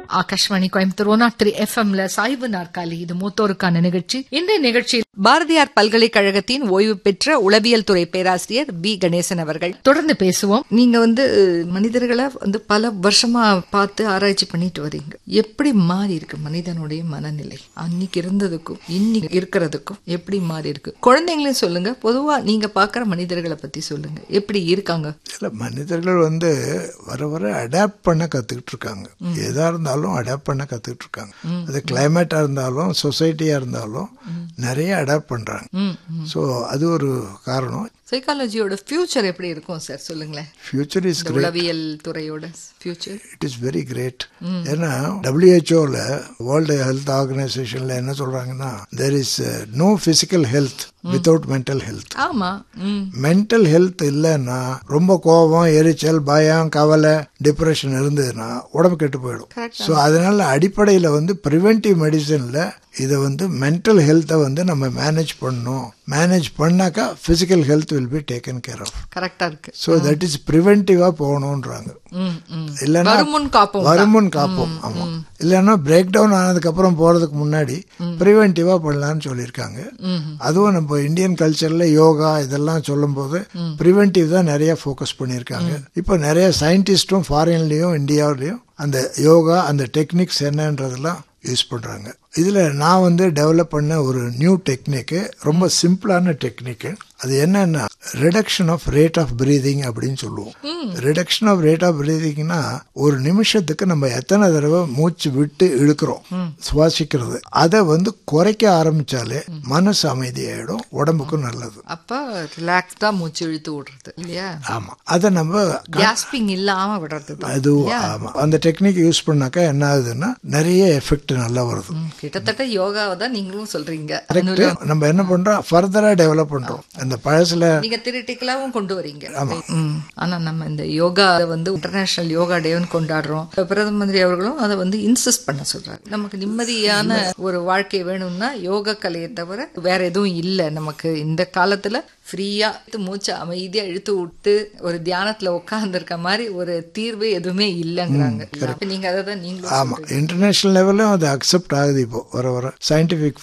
Akashvani Coimbatore one three எஃப்எம்ல சாய்வு நாற்காலி இது மூத்தோருக்கான நிகழ்ச்சி இந்த நிகழ்ச்சியில் பாரதியார் பல்கலைக்கழகத்தின் ஓய்வு பெற்ற உளவியல் துறை பேராசிரியர் பி கணேசன் அவர்கள் தொடர்ந்து பேசுவோம் நீங்க வந்து மனிதர்களை வந்து பல வருஷமா பார்த்து ஆராய்ச்சி பண்ணிட்டு வரீங்க எப்படி மாறி இருக்கு மனிதனுடைய மனநிலை அன்னைக்கு இருந்ததுக்கும் இன்னைக்கு இருக்கிறதுக்கும் எப்படி மாறி இருக்கு குழந்தைங்களையும் சொல்லுங்க பொதுவா நீங்க பாக்குற மனிதர்களை பத்தி சொல்லுங்க எப்படி இருக்காங்க இல்ல மனிதர்கள் வந்து வர வர அடாப்ட் பண்ண கத்துக்கிட்டு இருக்காங்க எதா இருந்தாலும் அடாப்ட் பண்ண கத்துக்கிட்டு இருக்காங்க அது கிளைமேட்டா இருந்தாலும் சொசைட்டியா இருந்தாலும் நிறைய அடாப்ட் பண்றாங்க ஸோ அது ஒரு காரணம் சைக்காலஜியோட ஃபியூச்சர் எப்படி இருக்கும் சார் சொல்லுங்களேன் ஃபியூச்சர் இஸ் இந்த உளவியல் துறையோட future it is very great ஏன்னா டபிள்யூஹெச்ஓல வேர்ல்டு ஹெல்த் ஆர்கனைசேஷன்ல என்ன சொல்றாங்கன்னா there is no physical health without mental health ஆமா ம் மென்டல் ஹெல்த் இல்லைன்னா ரொம்ப கோபம் எரிச்சல் பயம் கவலை டிப்ரெஷன் இருந்ததுன்னா உடம்பு கெட்டு போயிடும் ஸோ அதனால அடிப்படையில் வந்து ப்ரிவென்டிவ் மெடிசனில் இதை வந்து மென்டல் ஹெல்த்தை வந்து நம்ம மேனேஜ் பண்ணணும் மேனேஜ் பண்ணாக்கா physical health will be taken care of கரெக்டா இருக்கு ஸோ தட் இஸ் ப்ரிவென்டிவாக போகணுன்றாங்க ம் ம் இல்லைன்னா வருமுன் காப்போம் வருமுன் காப்போம் ஆமா இல்லைன்னா பிரேக் டவுன் ஆனதுக்கு அப்புறம் போறதுக்கு முன்னாடி ப்ரிவென்டிவா பண்ணலாம்னு சொல்லியிருக்காங்க அதுவும் நம்ம இந்தியன் கல்ச்சர்ல யோகா இதெல்லாம் சொல்லும்போது ப்ரிவென்டிவ் தான் நிறைய ஃபோக்கஸ் பண்ணியிருக்காங்க இப்போ நிறைய சயின்டிஸ்டும் ஃபாரின்லயும் இந்தியாவிலையும் அந்த யோகா அந்த டெக்னிக்ஸ் என்னன்றதெல்லாம் யூஸ் பண்றாங்க இதுல நான் வந்து டெவலப் பண்ண ஒரு நியூ டெக்னிக்கு ரொம்ப சிம்பிளான டெக்னிக்கு அது என்னன்னா reduction of rate of breathing அப்படின்னு சொல்லுவோம் ரிடக்ஷன் ஆஃப் ரேட் ஆஃப் பிரீதிங்னா ஒரு நிமிஷத்துக்கு நம்ம எத்தனை தடவை மூச்சு விட்டு இழுக்கிறோம் சுவாசிக்கிறது அதை வந்து குறைக்க ஆரம்பிச்சாலே மனசு அமைதியாயிடும் உடம்புக்கும் நல்லது அப்ப ரிலாக்ஸ்டா மூச்சு இழுத்து விடுறது இல்லையா ஆமா அதை நம்ம கேஸ்பிங் இல்லாம விடுறது தான் அது ஆமா அந்த டெக்னிக் யூஸ் பண்ணாக்கா என்ன ஆகுதுன்னா நிறைய எஃபெக்ட் நல்லா வருது ம், கிட்டத்தட்ட யோகாவை தான் நீங்களும் சொல்றீங்க கரெக்ட் நம்ம என்ன பண்றோம் ஃபர்தரா டெவலப் பண்றோம் அந்த பழசுல நீங்க திரிட்டிக்கலாவும் கொண்டு வரீங்க ம். ஆனா நம்ம இந்த யோகா வந்து இன்டர்நேஷனல் யோகா டேன்னு கொண்டாடுறோம் பிரதம மந்திரி அவர்களும் அதை வந்து இன்சிஸ்ட் பண்ண சொல்றாரு நமக்கு நிம்மதியான ஒரு வாழ்க்கை வேணும்னா யோக கலையை தவிர வேற எதுவும் இல்லை நமக்கு இந்த காலத்துல ஃப்ரீயா மூச்சை அமைதியா இழுத்து விட்டு ஒரு தியானத்துல உட்கார்ந்து இருக்க மாதிரி ஒரு தீர்வு எதுவுமே இல்லைங்கிறாங்க அப்ப நீங்க அதை தான் நீங்களும் ஆமா இன்டர்நேஷனல் லெவலும் அது அக்செப்ட் ஆகுது இப்போ வர வர சயின்டிபிக்